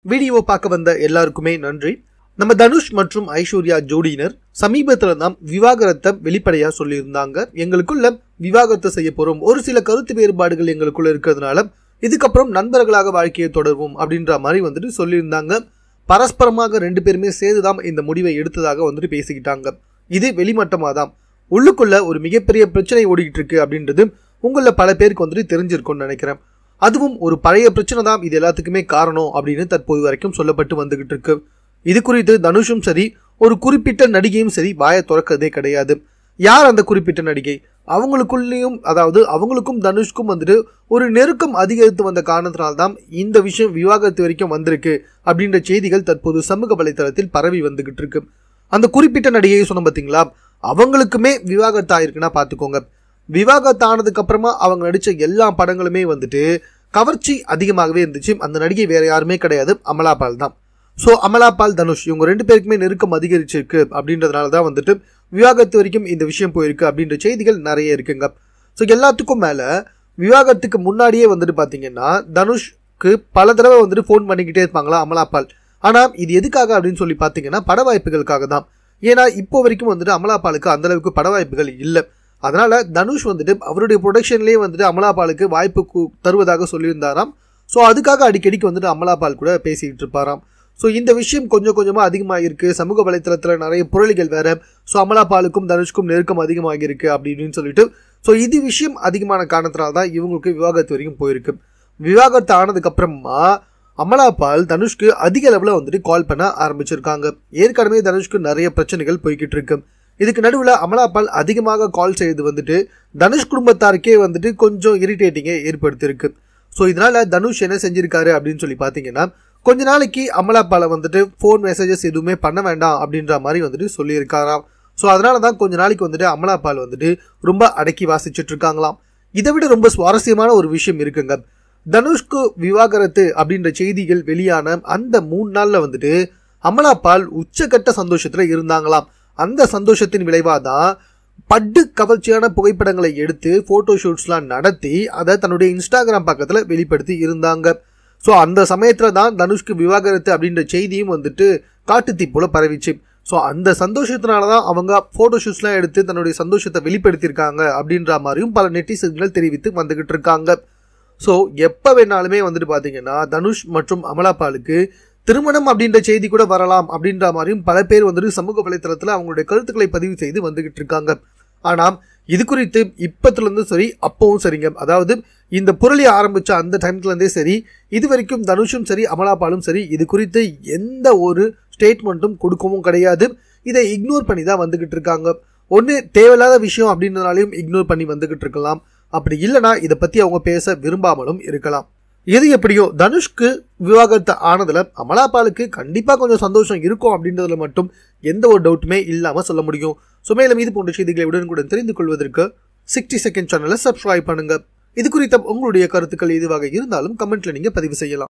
video பார்க்க வந்த எல்லாருக்குமே நன்றி நம்ம தனுஷ் மற்றும் ஐஸ்வர்யா ஜோடியினர் சமீபத்துல தான் விவாகரத்தை வெளிப்படையா சொல்லியிருந்தாங்க எங்களுக்குள்ள விவாகரத்தை செய்ய போறோம் ஒரு சில கருத்து வேறுபாடுகள் எங்களுக்குள்ள இருக்கிறதுனால இதுக்கப்புறம் நண்பர்களாக வாழ்க்கையை தொடர்வோம் அப்படின்ற மாதிரி வந்துட்டு சொல்லியிருந்தாங்க பரஸ்பரமாக ரெண்டு பேருமே சேர்ந்துதான் இந்த முடிவை எடுத்ததாக வந்துட்டு பேசிக்கிட்டாங்க இது வெளிமட்டமாக தான் உள்ளுக்குள்ள ஒரு மிகப்பெரிய பிரச்சனை ஓடிக்கிட்டு இருக்கு அப்படின்றது உங்கள பல பேருக்கு வந்துட்டு தெரிஞ்சிருக்கும்னு நினைக்கிறேன் அதுவும் ஒரு பழைய பிரச்சனை தான் இது எல்லாத்துக்குமே காரணம் அப்படின்னு தற்போது வரைக்கும் சொல்லப்பட்டு வந்துகிட்டு இருக்கு இது குறித்து தனுஷும் சரி ஒரு குறிப்பிட்ட நடிகையும் சரி வாயை திறக்கிறதே கிடையாது யார் அந்த குறிப்பிட்ட நடிகை அவங்களுக்குள்ளேயும் அதாவது அவங்களுக்கும் தனுஷ்க்கும் வந்துட்டு ஒரு நெருக்கம் அதிகரித்து வந்த காரணத்தினால்தான் இந்த விஷயம் விவாகரத்து வரைக்கும் வந்திருக்கு அப்படின்ற செய்திகள் தற்போது சமூக வலைத்தளத்தில் பரவி வந்துகிட்டு இருக்கு அந்த குறிப்பிட்ட நடிகையை சொன்ன பார்த்தீங்களா அவங்களுக்குமே விவாகரத்து ஆயிருக்குன்னா பார்த்துக்கோங்க விவாகரத்து ஆனதுக்கு அப்புறமா அவங்க நடித்த எல்லா படங்களுமே வந்துட்டு கவர்ச்சி அதிகமாகவே இருந்துச்சு அந்த நடிகை வேற யாருமே கிடையாது அமலாபால் தான் ஸோ அமலாபால் தனுஷ் இவங்க ரெண்டு பேருக்குமே நெருக்கம் அதிகரிச்சிருக்கு அப்படின்றதுனால தான் வந்துட்டு விவாகரத்து வரைக்கும் இந்த விஷயம் போயிருக்கு அப்படின்ற செய்திகள் நிறைய இருக்குங்க ஸோ எல்லாத்துக்கும் மேலே விவாகரத்துக்கு முன்னாடியே வந்துட்டு பார்த்தீங்கன்னா தனுஷ்க்கு பல தடவை வந்துட்டு ஃபோன் பண்ணிக்கிட்டே இருப்பாங்களா அமலாபால் ஆனால் இது எதுக்காக அப்படின்னு சொல்லி பார்த்தீங்கன்னா பட வாய்ப்புகளுக்காக தான் ஏன்னா இப்போ வரைக்கும் வந்துட்டு அமலாபாலுக்கு அந்த அளவுக்கு பட வாய்ப்புகள் இல்லை அதனால தனுஷ் வந்துட்டு அவருடைய ப்ரொடக்ஷன்லேயே வந்துட்டு அமலாபாலுக்கு வாய்ப்பு கு- தருவதாக சொல்லியிருந்தாராம் ஸோ அதுக்காக அடிக்கடிக்கு வந்துட்டு அமலாபால் கூட பேசிக்கிட்டு இருப்பாராம் ஸோ இந்த விஷயம் கொஞ்சம் கொஞ்சமாக அதிகமாக இருக்கு சமூக வலைத்தளத்தில் நிறைய புரளிகள் வேற ஸோ அமலாபாலுக்கும் தனுஷ்க்கும் நெருக்கம் அதிகமாக இருக்கு அப்படின்னு சொல்லிட்டு ஸோ இது விஷயம் அதிகமான காரணத்தினால தான் இவங்களுக்கு விவாகரத்து வரைக்கும் போயிருக்கு விவாகரத்து ஆனதுக்கு அப்புறமா அமலாபால் தனுஷ்க்கு அதிக அளவில் வந்துட்டு கால் பண்ண ஆரம்பிச்சிருக்காங்க ஏற்கனவே தனுஷ்க்கு நிறைய பிரச்சனைகள் போய்கிட்டு இருக்கு இதுக்கு நடுவில் அமலாபால் அதிகமாக கால் செய்து வந்துட்டு தனுஷ் குடும்பத்தாருக்கே வந்துட்டு கொஞ்சம் இரிட்டேட்டிங்கை ஏற்படுத்தியிருக்கு ஸோ இதனால தனுஷ் என்ன செஞ்சிருக்காரு அப்படின்னு சொல்லி பார்த்தீங்கன்னா கொஞ்ச நாளைக்கு அமலாபாலை வந்துட்டு ஃபோன் மெசேஜஸ் எதுவுமே பண்ண வேண்டாம் அப்படின்ற மாதிரி வந்துட்டு சொல்லியிருக்காராம் ஸோ அதனால தான் கொஞ்ச நாளைக்கு வந்துட்டு அமலாபால் வந்துட்டு ரொம்ப அடக்கி வாசிச்சுட்டு இருக்காங்களாம் இதை விட ரொம்ப சுவாரஸ்யமான ஒரு விஷயம் இருக்குங்க தனுஷ்க்கு விவாகரத்து அப்படின்ற செய்திகள் வெளியான அந்த மூணு நாள்ல வந்துட்டு அமலாபால் உச்சக்கட்ட சந்தோஷத்துல இருந்தாங்களாம் அந்த சந்தோஷத்தின் விளைவாக தான் பட்டு கவர்ச்சியான புகைப்படங்களை எடுத்து ஃபோட்டோ ஷூட்ஸ்லாம் நடத்தி அதை தன்னுடைய இன்ஸ்டாகிராம் பக்கத்தில் வெளிப்படுத்தி இருந்தாங்க ஸோ அந்த சமயத்தில் தான் தனுஷ்க்கு விவாகரத்து அப்படின்ற செய்தியும் வந்துட்டு காட்டுத்தீ போல பரவிச்சு ஸோ அந்த சந்தோஷத்தினால தான் அவங்க ஃபோட்டோ ஷூட்ஸ்லாம் எடுத்து தன்னுடைய சந்தோஷத்தை வெளிப்படுத்தியிருக்காங்க அப்படின்ற மாதிரியும் பல நெட்டிசன்கள் தெரிவித்து வந்துகிட்டு இருக்காங்க ஸோ எப்போ வேணாலுமே வந்துட்டு பார்த்தீங்கன்னா தனுஷ் மற்றும் அமலாபாலுக்கு திருமணம் அப்படின்ற செய்தி கூட வரலாம் அப்படின்ற மாதிரியும் பல பேர் வந்துட்டு சமூக வலைத்தளத்தில் அவங்களுடைய கருத்துக்களை பதிவு செய்து வந்துகிட்டு இருக்காங்க ஆனால் இது குறித்து இப்பத்துலேருந்து சரி அப்பவும் சரிங்க அதாவது இந்த புரளி ஆரம்பித்த அந்த டைம்லேருந்தே சரி இது வரைக்கும் தனுஷும் சரி அமலாபாலும் சரி இது குறித்து எந்த ஒரு ஸ்டேட்மெண்ட்டும் கொடுக்கவும் கிடையாது இதை இக்னோர் பண்ணி தான் வந்துகிட்டு இருக்காங்க ஒன்று தேவையில்லாத விஷயம் அப்படின்றதுனாலையும் இக்னோர் பண்ணி வந்துகிட்டு இருக்கலாம் அப்படி இல்லைனா இதை பற்றி அவங்க பேச விரும்பாமலும் இருக்கலாம் எது எப்படியோ தனுஷ்க்கு விவாகரத்து ஆனதுல அமலாபாலுக்கு கண்டிப்பா கொஞ்சம் சந்தோஷம் இருக்கும் அப்படின்றதுல மட்டும் எந்த ஒரு டவுட்டுமே இல்லாம சொல்ல முடியும் ஸோ மேலும் இது போன்ற செய்திகளை உடனுக்குடன் தெரிந்து கொள்வதற்கு சிக்ஸ்டி செகண்ட் சேனலை சப்ஸ்கிரைப் பண்ணுங்க இது குறித்த உங்களுடைய கருத்துக்கள் எதுவாக இருந்தாலும் கமெண்ட்ல நீங்க பதிவு செய்யலாம்